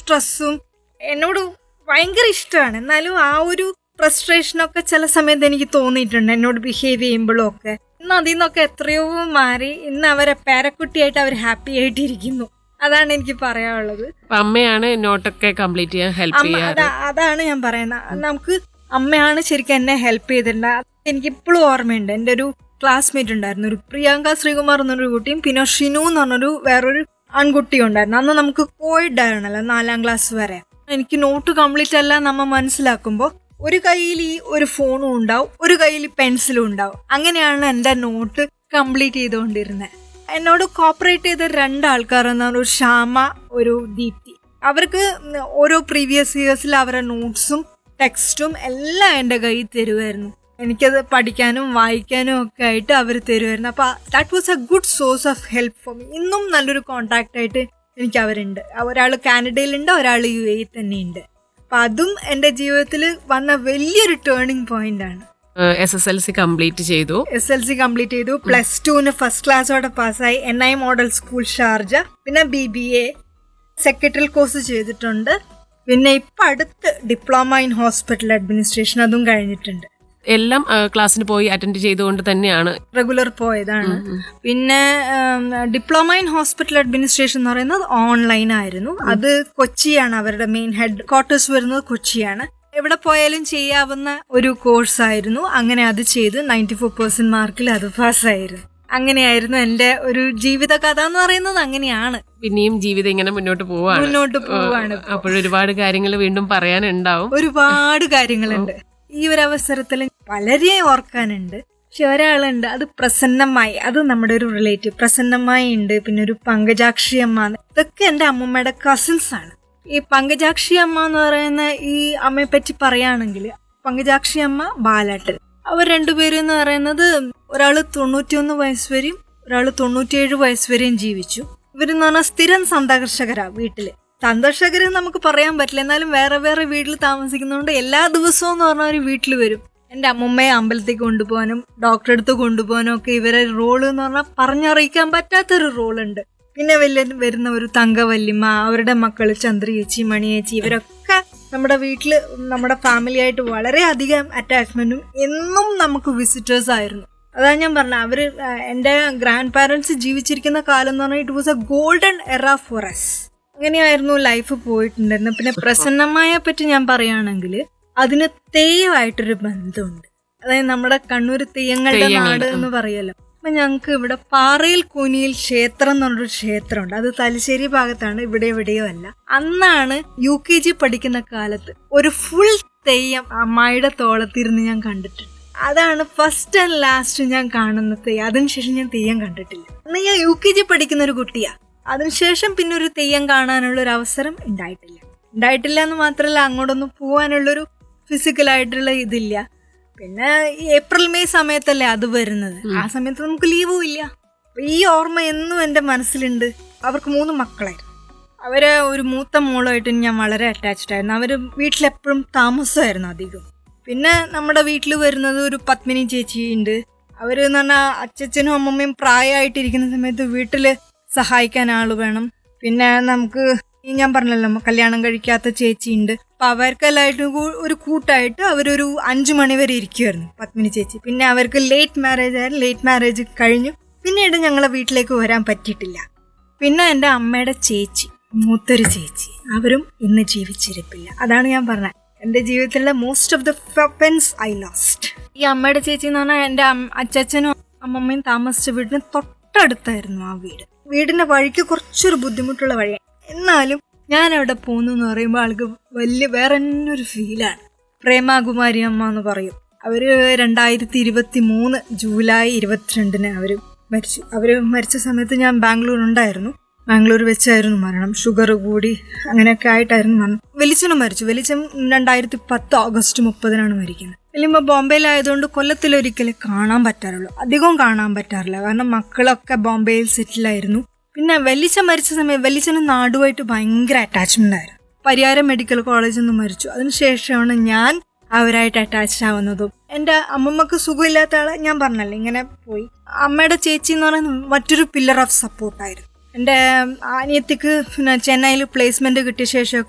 സ്ട്രെസ്സും എന്നോട് ഭയങ്കര ഇഷ്ടമാണ് എന്നാലും ആ ഒരു ഫ്രസ്ട്രേഷനൊക്കെ ചില സമയത്ത് എനിക്ക് തോന്നിയിട്ടുണ്ട് എന്നോട് ബിഹേവ് ചെയ്യുമ്പോഴും ഒക്കെ ഇന്ന് അതിൽ നിന്നൊക്കെ എത്രയോ മാറി ഇന്ന് അവരെ പേരക്കുട്ടിയായിട്ട് അവർ ഹാപ്പി ആയിട്ടിരിക്കുന്നു അതാണ് എനിക്ക് പറയാനുള്ളത് അപ്പൊ അമ്മയാണ് നോട്ടൊക്കെ കംപ്ലീറ്റ് ചെയ്യാൻ ഹെൽപ്പ് അമ്മ ചെയ്യാറ് അതാ അതാണ് ഞാൻ പറയുന്നത് നമുക്ക് അമ്മയാണ് ശരിക്കും എന്നെ ഹെൽപ്പ് ചെയ്തിട്ടുണ്ട് അത് എനിക്ക് ഇപ്പോഴും ഓർമ്മയുണ്ട് എൻ്റെ ഒരു ക്ലാസ്മേറ്റ് ഉണ്ടായിരുന്നു ഒരു പ്രിയങ്ക ശ്രീകുമാർ എന്നൊരു കുട്ടിയും പിന്നെ ഷിനു എന്ന് പറഞ്ഞൊരു വേറൊരു ആൺകുട്ടിയും ഉണ്ടായിരുന്നു അന്ന് നമുക്ക് കോയിഡ് ആയിരുന്നല്ലോ നാലാം ക്ലാസ് വരെ എനിക്ക് നോട്ട് കംപ്ലീറ്റ് അല്ല നമ്മ മനസ്സിലാക്കുമ്പോൾ ഒരു കയ്യിൽ ഈ ഒരു ഫോണും ഉണ്ടാവും ഒരു കയ്യിൽ പെൻസിലും ഉണ്ടാവും അങ്ങനെയാണ് എൻ്റെ നോട്ട് കംപ്ലീറ്റ് ചെയ്തുകൊണ്ടിരുന്നത് എന്നോട് കോപ്പറേറ്റ് ചെയ്ത രണ്ട് ആൾക്കാർ എന്നാണ് ഒരു ശ്യാമ ഒരു ദീപ്തി അവർക്ക് ഓരോ പ്രീവിയസ് ഇയേഴ്സിൽ അവരുടെ നോട്ട്സും ടെക്സ്റ്റും എല്ലാം എൻ്റെ കയ്യിൽ തരുമായിരുന്നു എനിക്കത് പഠിക്കാനും വായിക്കാനും ഒക്കെ ആയിട്ട് അവർ തരുമായിരുന്നു അപ്പോൾ that was a good source of help for me ഇന്നും നല്ലൊരു കോണ്ടാക്ട് ആയിട്ട് എനിക്ക് അവരുണ്ട് ഒരാൾ കാനഡയിലുണ്ട് ഒരാൾ യു എ തന്നെയുണ്ട് അപ്പം അതും എൻ്റെ ജീവിതത്തിൽ വന്ന വലിയൊരു ടേണിംഗ് പോയിന്റ് ആണ് S S L C complete ചെയ്തു എസ് എൽ സി കംപ്ലീറ്റ് ചെയ്തു പ്ലസ് ടുവിന് ഫസ്റ്റ് ക്ലാസ്സോടെ പാസ്സായി N I model school Sharjah പിന്നെ B B A secretary course ചെയ്തിട്ടുണ്ട് പിന്നെ ഇപ്പം അടുത്ത് ഡിപ്ലോമ ഇൻ ഹോസ്പിറ്റൽ അഡ്മിനിസ്ട്രേഷൻ അതും കഴിഞ്ഞിട്ടുണ്ട് എല്ലാം ആ, ക്ലാസ്സിന് പോയി അറ്റൻഡ് ചെയ്തുകൊണ്ട് തന്നെയാണ് റെഗുലർ പോയതാണ് പിന്നെ ഡിപ്ലോമ ഇൻ ഹോസ്പിറ്റൽ അഡ്മിനിസ്ട്രേഷൻ എന്ന് പറയുന്നത് ഓൺലൈൻ ആയിരുന്നു അത് കൊച്ചിയാണ് അവരുടെ മെയിൻ ഹെഡ് ക്വാർട്ടേഴ്സ് വരുന്നത് കൊച്ചിയാണ് എവിടെ പോയാലും ചെയ്യാവുന്ന ഒരു കോഴ്സ് ആയിരുന്നു അങ്ങനെ അത് ചെയ്ത് നയൻറ്റി ഫോർ പെർസെന്റ് മാർക്കിൽ അത് പാസ്സായിരുന്നു അങ്ങനെയായിരുന്നു എൻ്റെ ഒരു ജീവിത കഥ എന്ന് പറയുന്നത് അങ്ങനെയാണ് പിന്നെയും ജീവിതം ഇങ്ങനെ മുന്നോട്ട് പോവാണ് മുന്നോട്ട് പോവാണ് അപ്പോഴൊരുപാട് കാര്യങ്ങൾ വീണ്ടും പറയാനുണ്ടാവും ഒരുപാട് കാര്യങ്ങളുണ്ട് ഈ ഒരു അവസരത്തിൽ വളരെ ഓർക്കാനുണ്ട് പക്ഷെ ഒരാളുണ്ട് അത് പ്രസന്നമായി അത് നമ്മുടെ ഒരു റിലേറ്റീവ് പ്രസന്നമായി ഉണ്ട് പിന്നെ ഒരു പങ്കജാക്ഷി അമ്മ ഇതൊക്കെ എൻ്റെ അമ്മമ്മയുടെ കസിൻസ് ആണ് ഈ പങ്കജാക്ഷി അമ്മ എന്ന് പറയുന്ന ഈ അമ്മയെ പറ്റി പറയുകയാണെങ്കിൽ പങ്കജാക്ഷി അമ്മ ബാലാട്ടൻ അവർ രണ്ടുപേരും എന്ന് പറയുന്നത് ഒരാള് തൊണ്ണൂറ്റിയൊന്ന് വയസ്സ് വരെയും ഒരാള് തൊണ്ണൂറ്റിയേഴ് വയസ്സ് വരെയും ജീവിച്ചു ഇവരെന്ന് പറഞ്ഞാൽ സ്ഥിരം സന്ദർശകരാ വീട്ടില് സന്ദർശകര് നമുക്ക് പറയാൻ പറ്റില്ല എന്നാലും വേറെ വേറെ വീട്ടിൽ താമസിക്കുന്നതുകൊണ്ട് എല്ലാ ദിവസവും എന്ന് പറഞ്ഞാൽ ഒരു വീട്ടിൽ വരും എൻ്റെ അമ്മമ്മയെ അമ്പലത്തിൽ കൊണ്ടുപോകാനും ഡോക്ടറെ അടുത്ത് കൊണ്ടുപോകാനും ഒക്കെ ഇവരെ റോള് എന്ന് പറഞ്ഞാൽ പറഞ്ഞറിയിക്കാൻ പറ്റാത്തൊരു റോളുണ്ട് പിന്നെ വലിയ വരുന്ന ഒരു തങ്കവല്ലിമ്മ അവരുടെ മക്കള് ചന്ദ്രയേച്ചി മണിയേച്ചി ഇവരൊക്കെ നമ്മുടെ വീട്ടിൽ നമ്മുടെ ഫാമിലി ആയിട്ട് വളരെയധികം അറ്റാച്ച്മെന്റും എന്നും നമുക്ക് വിസിറ്റേഴ്സ് ആയിരുന്നു അതാ ഞാൻ പറഞ്ഞ അവര് ആ, എൻ്റെ ഗ്രാൻഡ് പാരൻസ് ജീവിച്ചിരിക്കുന്ന കാലം എന്ന് പറഞ്ഞാൽ it was a golden era for us അങ്ങനെയായിരുന്നു ലൈഫ് പോയിട്ടുണ്ടായിരുന്നത് പിന്നെ പ്രസന്നമായ പറ്റി ഞാൻ പറയുകയാണെങ്കിൽ അതിന് തെയ്യമായിട്ടൊരു ബന്ധമുണ്ട് അതായത് നമ്മുടെ കണ്ണൂർ തെയ്യങ്ങളുടെ നാട് എന്ന് പറയല്ലോ അപ്പൊ ഞങ്ങൾക്ക് ഇവിടെ പാറയിൽ കൂനിയിൽ ക്ഷേത്രം എന്ന് പറഞ്ഞൊരു ക്ഷേത്രമുണ്ട് അത് തലശ്ശേരി ഭാഗത്താണ് ഇവിടെ എവിടെയോ അല്ല അന്നാണ് യു കെ ജി പഠിക്കുന്ന കാലത്ത് ഒരു ഫുൾ തെയ്യം അമ്മായിയുടെ തോളത്തിരുന്ന് ഞാൻ കണ്ടിട്ടുണ്ട് അതാണ് ഫസ്റ്റ് ആൻഡ് ലാസ്റ്റ് ഞാൻ കാണുന്ന തെയ്യം അതിനുശേഷം ഞാൻ തെയ്യം കണ്ടിട്ടില്ല അന്ന് ഞാൻ യു കെ ജി പഠിക്കുന്ന ഒരു കുട്ടിയാ അതിനുശേഷം പിന്നെ ഒരു തെയ്യം കാണാനുള്ള ഒരു അവസരം ഉണ്ടായിട്ടില്ല ഉണ്ടായിട്ടില്ല എന്ന് മാത്രമല്ല അങ്ങോട്ടൊന്നും പോകാനുള്ളൊരു ഫിസിക്കലായിട്ടുള്ള ഇതില്ല പിന്നെ ഈ ഏപ്രിൽ മെയ് സമയത്തല്ലേ അത് വരുന്നത് ആ സമയത്ത് നമുക്ക് ലീവും ഇല്ല അപ്പൊ ഈ ഓർമ്മ എന്നും എൻ്റെ മനസ്സിലുണ്ട് അവർക്ക് മൂന്ന് മക്കളായിരുന്നു അവര് ഒരു മൂത്ത മോളുമായിട്ട് ഞാൻ വളരെ അറ്റാച്ച്ഡ് ആയിരുന്നു അവര് വീട്ടിലെപ്പോഴും താമസമായിരുന്നു അധികം പിന്നെ നമ്മുടെ വീട്ടിൽ വരുന്നത് ഒരു പത്മിനി ചേച്ചി ഉണ്ട് അവര് എന്ന് പറഞ്ഞാൽ അച്ഛനും അമ്മമ്മയും പ്രായമായിട്ടിരിക്കുന്ന സമയത്ത് വീട്ടില് സഹായിക്കാൻ ആള് വേണം പിന്നെ നമുക്ക് ഈ ഞാൻ പറഞ്ഞല്ലോ കല്യാണം കഴിക്കാത്ത ചേച്ചി ഉണ്ട് അപ്പൊ അവർക്കെല്ലായിട്ട് കൂ- ഒരു കൂട്ടായിട്ട് അവരൊരു അഞ്ചു മണി വരെ ഇരിക്കുമായിരുന്നു പത്മിനി ചേച്ചി പിന്നെ അവർക്ക് ലേറ്റ് മാരേജ് ആയിരുന്നു ലേറ്റ് മാരേജ് കഴിഞ്ഞു പിന്നീട് ഞങ്ങളെ വീട്ടിലേക്ക് വരാൻ പറ്റിയിട്ടില്ല പിന്നെ എൻ്റെ അമ്മയുടെ ചേച്ചി മൂത്തൊരു ചേച്ചി അവരും ഇന്ന് ജീവിച്ചിരിപ്പില്ല അതാണ് ഞാൻ പറഞ്ഞത് എൻ്റെ ജീവിതത്തിലെ most of the friends I lost ഈ അമ്മയുടെ ചേച്ചി എന്ന് പറഞ്ഞാൽ എൻ്റെ അം- അച്ചച്ചനും അമ്മമ്മയും താമസിച്ച വീടിന് തൊട്ടടുത്തായിരുന്നു ആ വീട് വീടിന്റെ വഴിക്ക് കുറച്ചൊരു ബുദ്ധിമുട്ടുള്ള വഴിയാണ് എന്നാലും ഞാൻ അവിടെ പോകുന്നു എന്ന് പറയുമ്പോൾ ആൾക്ക് വലിയ വേറെ തന്നെ ഒരു ഫീലാണ് പ്രേമാകുമാരി അമ്മ എന്ന് പറയും അവര് രണ്ടായിരത്തി ഇരുപത്തി മൂന്ന് ജൂലൈ ഇരുപത്തിരണ്ടിന് അവര് മരിച്ചു അവര് മരിച്ച സമയത്ത് ഞാൻ ബാംഗ്ലൂർ ഉണ്ടായിരുന്നു ബാംഗ്ലൂർ വെച്ചായിരുന്നു മരണം ഷുഗർ കൂടി അങ്ങനെയൊക്കെ ആയിട്ടായിരുന്നു മരണം വെളിച്ചനും മരിച്ചു വെളിച്ചം രണ്ടായിരത്തി പത്ത് ഓഗസ്റ്റ് മുപ്പതിനാണ് മരിക്കുന്നത് വലിയമ്മ ബോംബെയിലായതുകൊണ്ട് കൊല്ലത്തിലൊരിക്കലേ കാണാൻ പറ്റാറുള്ളൂ അധികവും കാണാൻ പറ്റാറില്ല കാരണം മക്കളൊക്കെ ബോംബെയിൽ സെറ്റിലായിരുന്നു പിന്നെ വെല്ലിച്ചൻ മരിച്ച സമയം വെല്ലിച്ചന് നാടുമായിട്ട് ഭയങ്കര അറ്റാച്ച്മെന്റ് ആയിരുന്നു പരിയാരം മെഡിക്കൽ കോളേജിൽ നിന്ന് മരിച്ചു അതിനുശേഷമാണ് ഞാൻ അവരായിട്ട് അറ്റാച്ച്ഡ് ആവുന്നതും എൻ്റെ അമ്മമ്മക്ക് സുഖമില്ലാത്ത ആളെ ഞാൻ പറഞ്ഞല്ലോ ഇങ്ങനെ പോയി അമ്മയുടെ ചേച്ചി എന്ന് പറയുന്നത് മറ്റൊരു പില്ലർ ഓഫ് സപ്പോർട്ടായിരുന്നു എൻ്റെ അനിയത്തിക്ക് പിന്നെ ചെന്നൈയിൽ പ്ലേസ്മെന്റ് കിട്ടിയ ശേഷമൊക്കെ